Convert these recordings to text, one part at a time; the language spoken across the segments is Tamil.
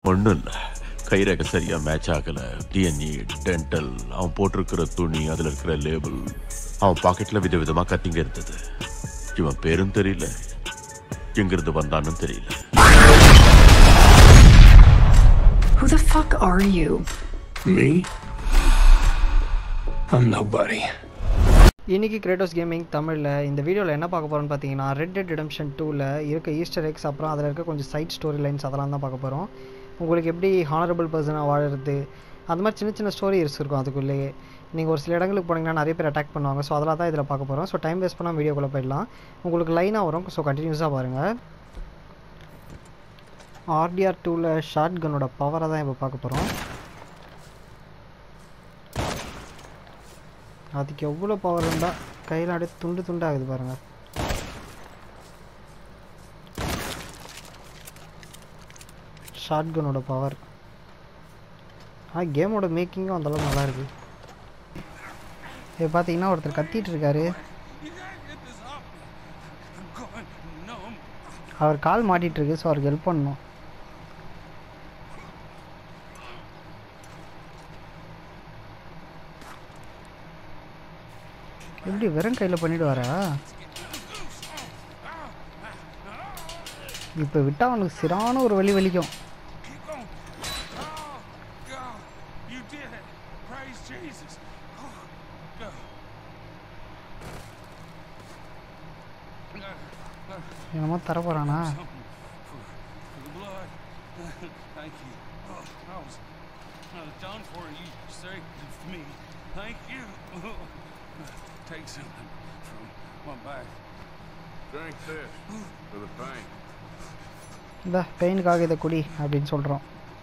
ஒன்றும் இல்லை கைரேகை சரியா மேட்ச் ஆகல டிஎன்இ டென்டல் அவன் போட்டிருக்கிற துணி அதுல இருக்கிற லேபிள் அவன் பாக்கெட்ல விதவிதமா கத்திங்க இருந்தது இவன் பேரும் தெரியல எங்கிருந்து வந்தான்னு தெரியல Who the fuck are you? Me? I'm nobody. இன்னைக்கு கிரேட்டோஸ் கேமிங் தமிழில் இந்த வீடியோவில் என்ன பார்க்க போகிறோம்னு பார்த்தீங்கன்னா ரெட் டெட் ரிடம்ஷன் டூவில் இருக்க ஈஸ்டர் எக்ஸ் அப்புறம் அதில் இருக்க கொஞ்சம் சைட் ஸ்டோரி லைன்ஸ் அதெல்லாம் தான் பார்க்க போகிறோம் உங்களுக்கு எப்படி ஹானரபிள் பர்சனாக வாழறது அந்த மாதிரி சின்ன சின்ன ஸ்டோரிஸ் இருக்கும் அதுக்குள்ளேயே நீங்கள் ஒரு சில இடங்களுக்கு போனீங்கன்னா நிறைய பேர் அட்டாக் பண்ணுவாங்க ஸோ அதெல்லாம் தான் இதில் பார்க்க போகிறோம் ஸோ டைம் வேஸ்ட் பண்ணால் வீடியோக்குள்ளே போயிடலாம் உங்களுக்கு லைனாக வரும் ஸோ கண்டினியூஸாக பாருங்கள் ஆர்டிஆர் டூவில் ஷார்ட் கன்னோட பவரை தான் இப்போ பார்க்க போகிறோம் அதுக்கு எவ்வளோ பவர் இருந்தால் கையில் அப்படியே துண்டு துண்டாகுது பாருங்கள் ஷார்ட்கனோட பவர் ஆ கேமோட மேக்கிங்கும் அந்தளவுக்கு நல்லா இருக்கு இப்போ பார்த்தீங்கன்னா ஒருத்தர் கத்திட்டு இருக்காரு அவர் கால் மாட்டிட்டு இருக்கு ஸோ அவருக்கு ஹெல்ப் பண்ணணும் எப்படி வெறும் கையில் பண்ணிடுவாரா இப்போ விட்டா அவனுக்கு சிறான ஒரு வலி வலிக்கும் Keep going. Oh, God. You did it. Praise Jesus. Oh, God. என்னமோ தர போகிறானா Something for, for the blood. Thank you. Oh, I was, I was done for you. Saved me. Thank you. Take something from my back. Drink this for the pain. இந்த பெயினுக்காக இதை குடி அப்படின்னு சொல்கிறோம்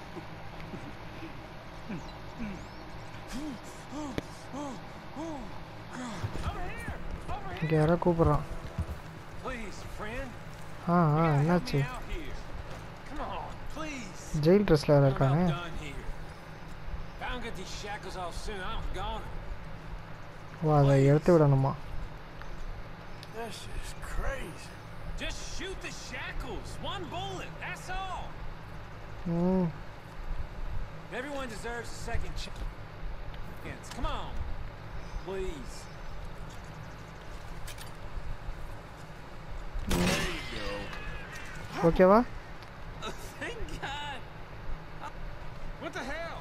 இங்கே யாரோ கூப்பிட்றான் Please, friend. ஆ ஆ என்னாச்சு Out here. Come on, please. Jail ட்ரெஸ்ஸில் வேறு We're இருக்காங்க about done here. If I don't get these shackles off soon, I'm gone. வா அதை எடுத்து விடணுமா This is crazy. Just shoot the shackles. One bullet. That's all. ம் Everyone deserves a second chance. Come on. Please. ஓகேவா Thank God. What the hell?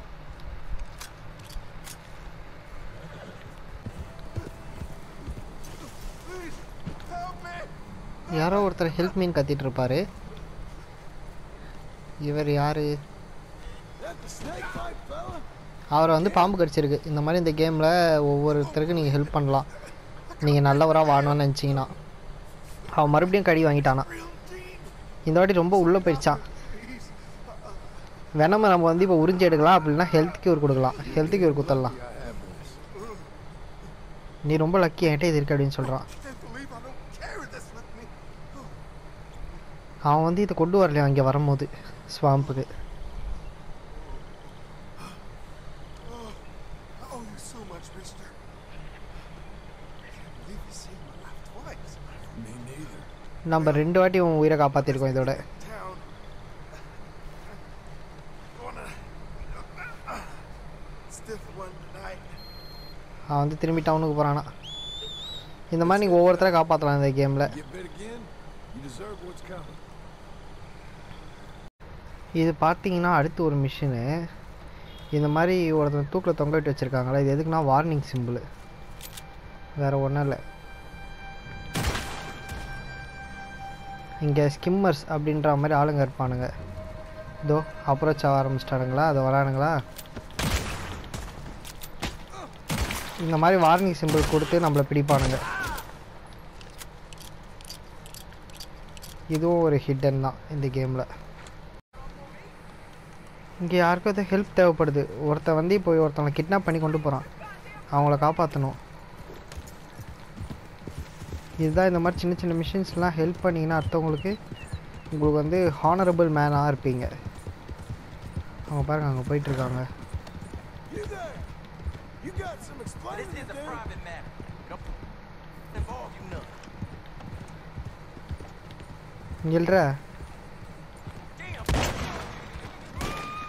யாரோ ஒருத்தர் ஹெல்ப் மீன் கத்திட்டு இருப்பாரு இவர் யாரு அவரை வந்து பாம்பு கடிச்சிருக்கு இந்த மாதிரி இந்த கேமில் ஒவ்வொருத்தருக்கு நீங்கள் ஹெல்ப் பண்ணலாம் நீங்கள் நல்லவராக வாழணும்னு நினச்சிங்கன்னா அவன் மறுபடியும் கடி வாங்கிட்டானா இந்த வாட்டி ரொம்ப உள்ளே போயிடுச்சான் வெனமை நம்ம வந்து இப்போ உறிஞ்சி எடுக்கலாம் அப்படின்னா ஹெல்த் கியூர் கொடுக்கலாம் ஹெல்த் கியூர் குத்தரலாம் நீ ரொம்ப லக்கி என்கிட்ட இது இருக்கு அப்படின்னு சொல்கிறான் Can't believe I don't carry this with me. அவன் வந்து இதை கொண்டு வரலையா இங்கே வரும்போது ஸ்வாம்புக்கு I owe you so much, mister. Can't believe you saved my life twice. Me neither. நம்ம ரெண்டு வாட்டி உன் உயிரை காப்பாற்றிருக்கோம் இதோட Town. Gonna. Stiff one tonight. அவன் வந்து திரும்பி டவுனுக்கு போகிறானா இந்த மாதிரி நீங்கள் ஒவ்வொருத்தரை காப்பாற்றலாம் இந்த கேமில் Get bit again? You deserve what's coming. இது பார்த்தீங்கன்னா அடுத்து ஒரு மிஷினு இந்த மாதிரி ஒருத்தன் தூக்கில் தொங்க விட்டு வச்சுருக்காங்களே இது எதுக்குன்னா வார்னிங் சிம்பிள் வேறு ஒன்றும் இல்லை இங்கே ஸ்கிம்மர்ஸ் அப்படின்ற மாதிரி ஆளுங்க இருப்பானுங்க இதோ அப்ரோச் ஆக ஆரம்பிச்சிட்டானுங்களா அது வரானுங்களா இந்த மாதிரி வார்னிங் சிம்பிள் கொடுத்து நம்மளை பிடிப்பானுங்க இதுவும் ஒரு ஹிடன் தான் இந்த கேமில் இங்கே யாருக்கும் எதுவும் ஹெல்ப் தேவைப்படுது ஒருத்தன் வந்து இப்போ ஒருத்தவங்களை கிட்னாப் பண்ணி கொண்டு போகிறான் அவங்கள காப்பாற்றணும் இதுதான் இந்த மாதிரி சின்ன சின்ன மிஷின்ஸ்லாம் ஹெல்ப் பண்ணிங்கன்னா அடுத்தவங்களுக்கு உங்களுக்கு வந்து ஹானரபிள் மேனாக இருப்பீங்க அவங்க பாருங்க அங்கே போயிட்டுருக்காங்க You there? You got some explaining to do. private matter. Don't involve you none. இங்கே இல்லைற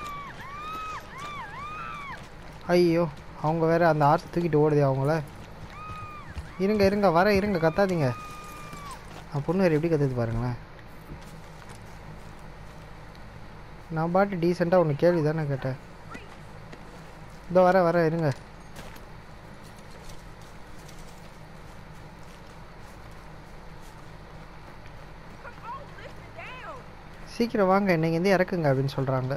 ஐயோ அவங்க வேற அந்த ஆர்ஸ் தூக்கிட்டு ஓடுதே அவங்கள இருங்க இருங்க வர இருங்க கத்தாதீங்க அந்த பொண்ணு வேறு எப்படி கத்துது பாருங்களேன் நான் பாட்டு டீசெண்டாக ஒன்று கேள்வி தானே கேட்டேன் இதோ வர வர இருங்க சீக்கிரம் வாங்க என்னை இங்கேருந்து இறக்குங்க அப்படின்னு சொல்கிறாங்க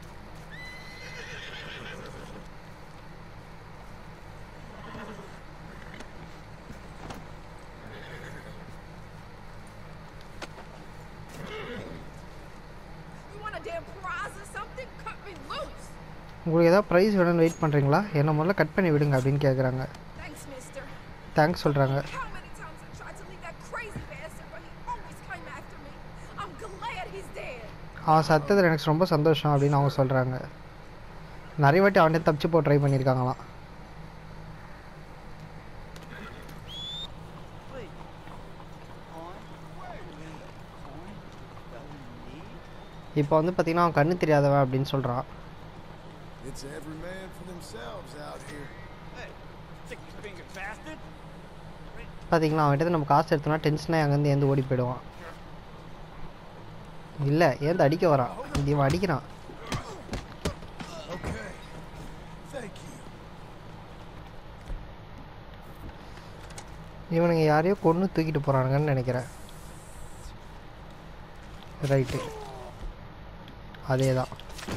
You want a damn prize or something? Cut me loose. உங்களுக்கு ஏதாவது ப்ரைஸ் வேணும்னு வெயிட் பண்ணுறீங்களா என்னை முதல்ல கட் பண்ணி விடுங்க அப்படின்னு கேட்குறாங்க Thanks, mister. தேங்க்ஸ் சொல்கிறாங்க How many times I tried to leave that crazy bastard, but he always came after me. I'm glad he's dead. அவன் சத்தத்தில் எனக்கு ரொம்ப சந்தோஷம் அப்படின்னு அவங்க சொல்கிறாங்க நிறைய வாட்டி அவன்கிட்ட தப்பிச்சு போ ட்ரை பண்ணியிருக்காங்களாம் இப்போ வந்து பார்த்தீங்கன்னா அவன் கண்ணு தெரியாதவன் அப்படின்னு சொல்கிறான் It's every man for themselves out here. Stick your finger bastard. பார்த்தீங்களா அவன்கிட்ட நம்ம காசு எடுத்தோம்னா டென்ஷனாக அங்கேருந்து ஏந்து ஓடி போயிடுவான் இல்லை ஏந்து அடிக்க வரான் இது இவன் அடிக்கிறான் Okay. Thank you. இவனுங்க யாரையோ கொன்று தூக்கிட்டு போகிறானுங்கன்னு நினைக்கிறேன் ரைட்டு அதே தான்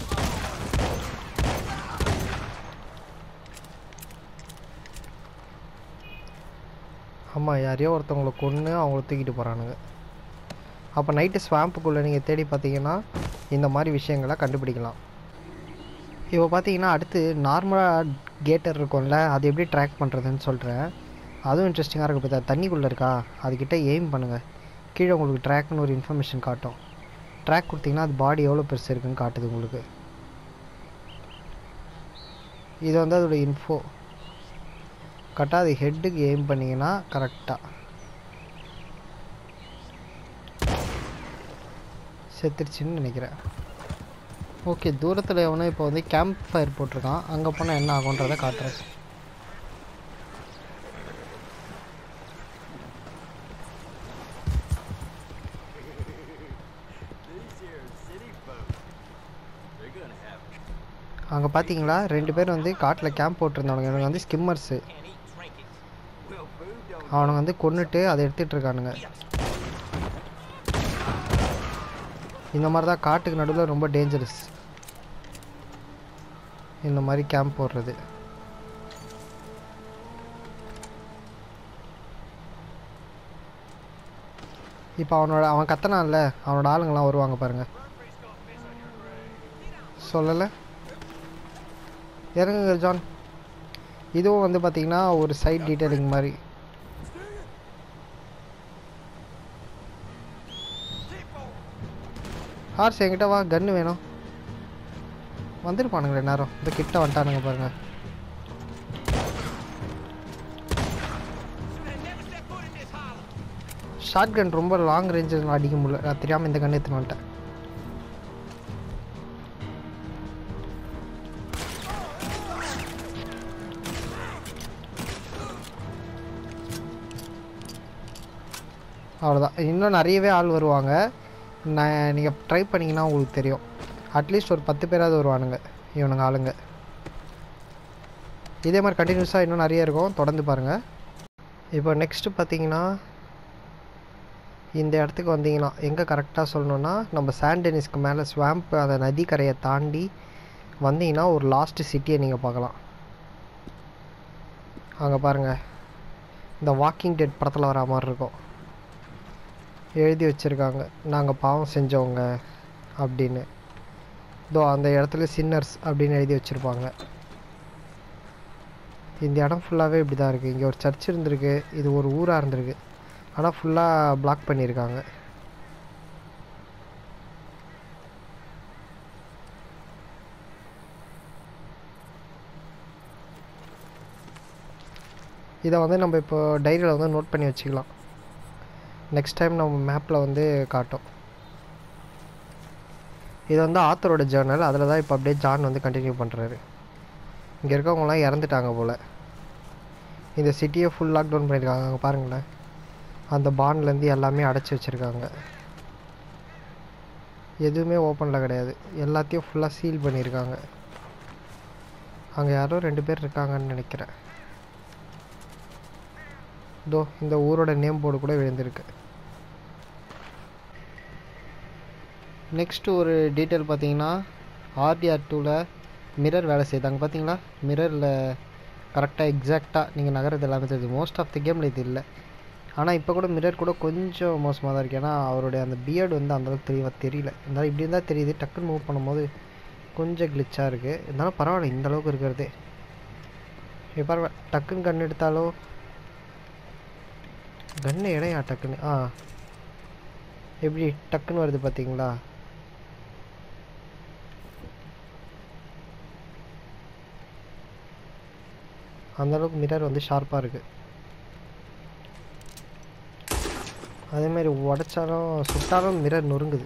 ஆமாம் யாரையோ ஒருத்தவங்களை கொன்று அவங்கள தூக்கிட்டு போகிறானுங்க அப்போ நைட்டு ஸ்வாம்புக்குள்ளே நீங்கள் தேடி பார்த்தீங்கன்னா இந்த மாதிரி விஷயங்களை கண்டுபிடிக்கலாம் இப்போ பார்த்தீங்கன்னா அடுத்து நார்மலாக கேட்டர் இருக்கும்ல அது எப்படி ட்ராக் பண்ணுறதுன்னு சொல்கிறேன் அதுவும் இன்ட்ரெஸ்டிங்காக இருக்குது பார்த்தா தண்ணிக்குள்ளே இருக்கா அதுக்கிட்ட எய்ம் பண்ணுங்கள் கீழே உங்களுக்கு ட்ராக்னு ஒரு இன்ஃபர்மேஷன் காட்டும் ட்ராக் கொடுத்தீங்கன்னா அது பாடி எவ்வளோ பெருசு இருக்குன்னு காட்டுது உங்களுக்கு இது வந்து அதோட இன்ஃபோ கரெக்டாக அது ஹெட்டுக்கு எய்ம் பண்ணிங்கன்னா கரெக்டாக செத்துருச்சுன்னு நினைக்கிறேன் ஓகே தூரத்தில் எவனோ இப்போ வந்து கேம்ப் ஃபயர் போட்டிருக்கான் அங்கே போனால் என்ன ஆகுன்றதை காட்டுறேன் These here city folks, they're gonna have அங்கே பார்த்தீங்களா ரெண்டு பேர் வந்து காட்டில் கேம்ப் போட்டிருந்தவனுங்க இவனுங்க வந்து ஸ்கிம்மர்ஸு can't eat trinkets. Well, food don't அவனுங்க வந்து கொன்னுட்டு அதை எடுத்துட்டு இருக்கானுங்க இந்த மாதிரி தான் காட்டுக்கு நடுவில் ரொம்ப டேஞ்சரஸ் இந்த மாதிரி கேம்ப் போடுறது இப்போ அவனோட அவன் கத்தனான்ல அவனோட ஆளுங்கெல்லாம் வருவாங்க பாருங்க சொல்லலை இறங்குங்க ஜான் இதுவும் வந்து பார்த்தீங்கன்னா ஒரு சைட் டீட்டெயிலிங் மாதிரி ஹார்ஸ் என்கிட்ட வா கன்று வேணும் வந்துருப்பானுங்களே நேரம் இந்த கிட்ட வந்துட்டானுங்க பாருங்க ஷார்ட் கன் ரொம்ப லாங் ரேஞ்சில் அடிக்க முடியல நான் தெரியாமல் இந்த கன் எடுத்துன்னு வந்துட்டேன் அவ்வளோதான் இன்னும் நிறையவே ஆள் வருவாங்க நான் நீங்கள் ட்ரை பண்ணிங்கன்னா உங்களுக்கு தெரியும் அட்லீஸ்ட் ஒரு பத்து பேராவது வருவானுங்க இவனுங்க ஆளுங்க இதே மாதிரி கண்டினியூஸாக இன்னும் நிறைய இருக்கும் தொடர்ந்து பாருங்கள் இப்போ நெக்ஸ்ட்டு பார்த்தீங்கன்னா இந்த இடத்துக்கு வந்தீங்கன்னா எங்கே கரெக்டாக சொல்லணுன்னா நம்ம சாண்டனிஸ்க்கு மேலே ஸ்வாம்ப் அந்த நதிக்கரையை தாண்டி வந்தீங்கன்னா ஒரு லாஸ்ட்டு சிட்டியை நீங்கள் பார்க்கலாம் அங்கே பாருங்கள் இந்த வாக்கிங் டெட் படத்தில் வர மாதிரி இருக்கும் எழுதி வச்சுருக்காங்க நாங்கள் பாவம் செஞ்சவங்க அப்படின்னு இதோ அந்த இடத்துல சின்னர்ஸ் அப்படின்னு எழுதி வச்சுருப்பாங்க இந்த இடம் ஃபுல்லாகவே இப்படி தான் இருக்குது இங்கே ஒரு சர்ச் இருந்திருக்கு இது ஒரு ஊராக இருந்திருக்கு ஆனால் ஃபுல்லாக பிளாக் பண்ணியிருக்காங்க இதை வந்து நம்ம இப்போ டைரியில் வந்து நோட் பண்ணி வச்சுக்கலாம் நெக்ஸ்ட் டைம் நம்ம மேப்பில் வந்து காட்டும் இது வந்து ஆத்தரோட ஜேர்னல் அதில் தான் இப்போ அப்படியே ஜான் வந்து கண்டினியூ பண்ணுறாரு இங்கே இருக்கவங்களாம் இறந்துட்டாங்க போல் இந்த சிட்டியை ஃபுல் லாக்டவுன் பண்ணியிருக்காங்க அங்கே பாருங்களேன் அந்த பாண்ட்லேருந்து எல்லாமே அடைச்சி வச்சுருக்காங்க எதுவுமே ஓப்பனில் கிடையாது எல்லாத்தையும் ஃபுல்லாக சீல் பண்ணியிருக்காங்க அங்கே யாரோ ரெண்டு பேர் இருக்காங்கன்னு நினைக்கிறேன் இதோ இந்த ஊரோட நேம் போர்டு கூட விழுந்திருக்கு நெக்ஸ்ட் ஒரு டீட்டெயில் பார்த்தீங்கன்னா ஆர்டிஆர் டூவில் மிரர் வேலை செய்தாங்க பார்த்தீங்களா மிரரில் கரெக்டாக எக்ஸாக்டாக நீங்கள் நகரது எல்லாமே தெரியுது மோஸ்ட் ஆஃப் தி கேமில் இது இல்லை ஆனால் இப்போ கூட மிரர் கூட கொஞ்சம் மோசமாக தான் இருக்குது ஏன்னா அவருடைய அந்த பியர்டு வந்து அந்தளவுக்கு தெளிவாக தெரியல இருந்தாலும் இப்படி இருந்தால் தெரியுது டக்குன்னு மூவ் பண்ணும்போது கொஞ்சம் கிளிச்சாக இருக்குது இருந்தாலும் பரவாயில்ல இந்த அளவுக்கு இருக்கிறதே இப்போ பரவாயில்ல டக்குன்னு கண் எடுத்தாலோ கன்று இடையா டக்குன்னு ஆ எப்படி டக்குன்னு வருது பார்த்தீங்களா அந்த அளவுக்கு மிரர் வந்து ஷார்ப்பாக இருக்குது அதேமாதிரி உடைச்சாலும் சுட்டாலும் மிரர் நொறுங்குது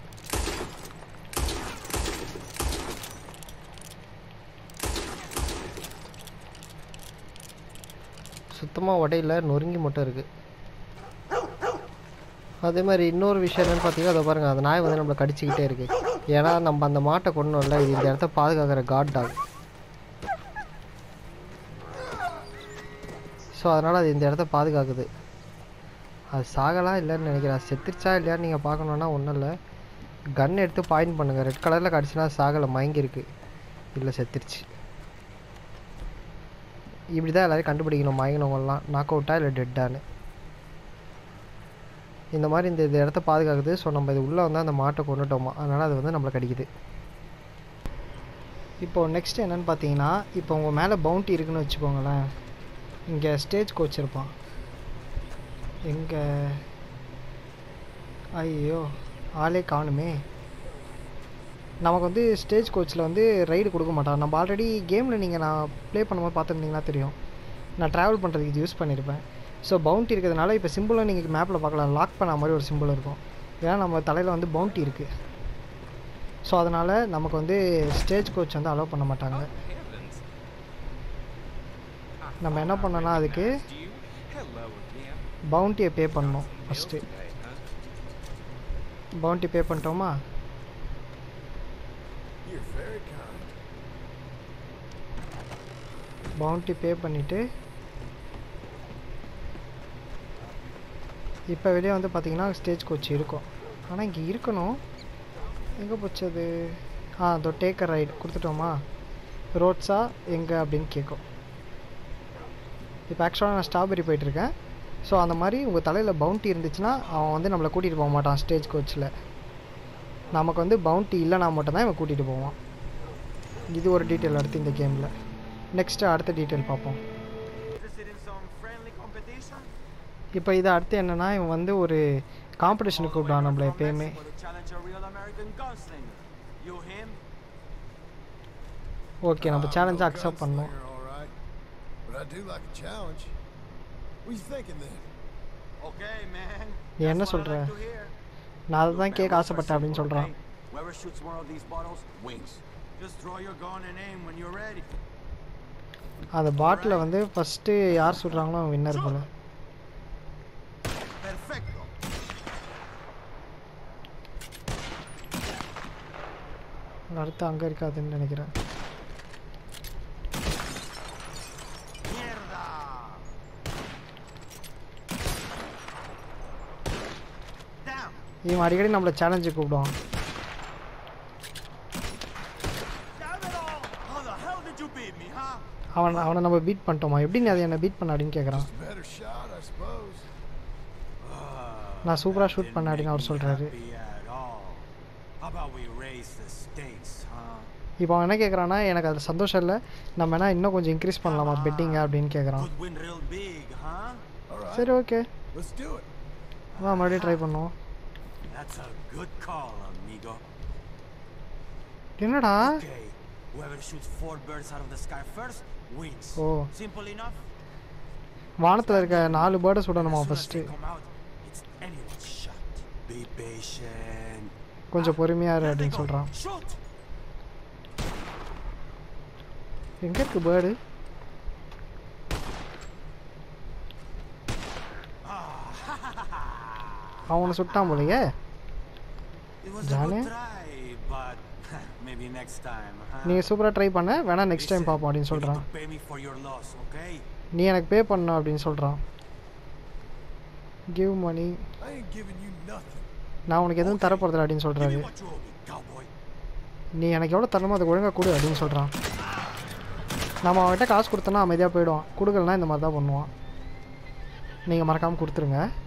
சுத்தமாக உடையில நொறுங்கி மட்டும் இருக்குது அதே மாதிரி இன்னொரு விஷயம் என்னன்னு பார்த்தீங்கன்னா அதை பாருங்கள் அந்த நாய் வந்து நம்மளை கடிச்சிக்கிட்டே இருக்குது ஏன்னா நம்ம அந்த மாட்டை கொண்டோம்ல இது இந்த இடத்த பாதுகாக்கிற காட் டாக் ஸோ அதனால் அது இந்த இடத்த பாதுகாக்குது அது சாகலாம் இல்லைன்னு நினைக்கிறேன் அது செத்துருச்சா இல்லையான்னு நீங்கள் பார்க்கணுன்னா ஒன்றும் இல்லை கன் எடுத்து பாயிண்ட் பண்ணுங்கள் ரெட் கலரில் கடிச்சுனா சாகலை மயங்கிருக்கு இல்லை செத்துருச்சு இப்படி தான் எல்லோரும் கண்டுபிடிக்கணும் மயங்கினவங்கலாம் நாக் அவுட்டா இல்லை டெட்டான்னு இந்த மாதிரி இந்த இந்த இடத்த பாதுகாக்குது ஸோ நம்ம இது உள்ளே வந்து அந்த மாட்டை கொண்டுட்டோமா அதனால் அது வந்து நம்மளை கடிக்குது இப்போது நெக்ஸ்ட் என்னன்னு பார்த்தீங்கன்னா இப்போ உங்கள் மேலே பவுண்டி இருக்குன்னு வச்சுக்கோங்களேன் இங்கே ஸ்டேஜ் கோச் இருப்பான் எங்கே ஐயோ ஆளே காணுமே நமக்கு வந்து ஸ்டேஜ் கோச்சில் வந்து ரைடு கொடுக்க மாட்டான் நம்ம ஆல்ரெடி கேமில் நீங்கள் நான் ப்ளே பண்ணும்போது பார்த்துருந்தீங்கன்னா தெரியும் நான் ட்ராவல் பண்ணுறதுக்கு இது யூஸ் பண்ணியிருப்பேன் ஸோ பவுண்டி இருக்கிறதுனால இப்போ சிம்பிளும் நீங்கள் மேப்பில் பார்க்கலாம் லாக் பண்ண மாதிரி ஒரு சிம்பிள் இருக்கும் ஏன்னா நம்ம தலையில் வந்து பவுண்டி இருக்குது ஸோ அதனால் நமக்கு வந்து ஸ்டேஜ் கோச் வந்து அலோவ் பண்ண மாட்டாங்க நம்ம என்ன பண்ணோன்னா அதுக்கு பவுண்டியை பே பண்ணணும் ஃபஸ்ட்டு பவுண்டி பே பண்ணிட்டோமா You're very kind. Bounty pay பண்ணிவிட்டு இப்போ வெளியே வந்து பார்த்தீங்கன்னா ஸ்டேஜ் கோச் இருக்கும் ஆனால் இங்கே இருக்கணும் எங்கே போச்சு அது ஆ அதோ டேக்கர் ரைடு கொடுத்துட்டோமா ரோட்ஸா எங்கே அப்படின்னு கேட்கும் இப்போ ஆக்சுவலாக நான் ஸ்ட்ராபெரி போயிட்டுருக்கேன் ஸோ அந்த மாதிரி உங்கள் தலையில் பவுண்டி இருந்துச்சுன்னா அவன் வந்து நம்மளை கூட்டிகிட்டு போக மாட்டான் ஸ்டேஜ் கோச்சில் நமக்கு வந்து பவுண்டி இல்லைனா மட்டும்தான் இவன் கூட்டிகிட்டு போவான் இது ஒரு டீட்டெயில் அடுத்து இந்த கேமில் நெக்ஸ்ட்டு அடுத்த டீட்டெயில் பார்ப்போம் Interested in some friendly competition? இப்போ இது அடுத்து என்னன்னா இவன் வந்து ஒரு காம்படிஷனுக்கு கூப்பிடுவான் நம்மளை எப்பயுமே For the challenge a real American gunslinger. You him? Okay நம்ம சேலஞ்சை அக்செப்ட் பண்ணோம் Gunslinger, all right. But I do like a challenge. What you thinking then? Okay, man. நீ என்ன That's what I சொல்ற? like to hear. நான் அதை தான் கேட்க ஆசைப்பட்டேன் அப்படின்னு சொல்கிறான் Okay, Whoever shoots more of these bottles wins. Just draw your gun and aim when you're ready. அந்த பாட்டில் வந்து ஃபஸ்ட்டு யார் சுடுறாங்களோ அவன் வின்னர் போல Perfecto. அடுத்து அங்கே இருக்காதுன்னு நினைக்கிறேன் Mierda. Damn. இவன் அடிக்கடி நம்மளை சேலஞ்சு கூப்பிடுவான் Damn it all. How the hell did you beat me, huh? அவன் அவனை நம்ம பீட் பண்ணிட்டோமா எப்படி நீ அதை என்னை பீட் பண்ண அப்படின்னு கேட்குறான் Better shot, I suppose. நான் சூப்பராக ஷூட் பண்ண அப்படின்னு அவர் சொல்கிறாரு Happy at all. How about we raise the stakes, huh? இப்போ அவன் என்ன கேட்குறான்னா எனக்கு அதில் சந்தோஷம் இல்லை நம்ம வேணா இன்னும் கொஞ்சம் இன்க்ரீஸ் பண்ணலாமா பெட்டிங்க அப்படின்னு கேட்குறான் Could win real big, huh? All right. சரி ஓகே Let's do it. வா மறுபடியும் ட்ரை பண்ணுவோம் That's a good call, amigo. என்னடா Okay, whoever shoots four birds out of the sky first wins. O Simple enough. வானத்தில் இருக்க நாலு பேர்டை சுடணுமா As soon as first they come out, it's anyone's shot. Be patient. கொஞ்சம் பொறுமையாக இரு There they அப்படின்னு go. சொல்கிறான் Shoot! எங்கே இருக்கு பேர்டு அவனை சுட்டான் போலயே It was a Jale? good try, but maybe next time. Huh? நீங்கள் சூப்பராக ட்ரை பண்ண வேணா நெக்ஸ்ட் டைம் பார்ப்போம் அப்படின்னு You need சொல்கிறான் to pay me for your loss, okay? நீ எனக்கு பே பண்ண அப்படின்னு சொல்கிறான் give money I ain't giving you nothing. நான் உனக்கு எதுவும் தரப்போறதில்ல அப்படின்னு Give சொல்கிறாரு me what you owe me, cowboy. நீ எனக்கு எவ்வளோ தரணுமோ அதை ஒழுங்காக கொடு அப்படின்னு சொல்கிறான் நம்ம அவன்கிட்ட காசு கொடுத்தோன்னா அமைதியாக போயிடுவான் கொடுக்கலனா இந்த மாதிரி தான் பண்ணுவான் நீங்கள் மறக்காமல் கொடுத்துருங்க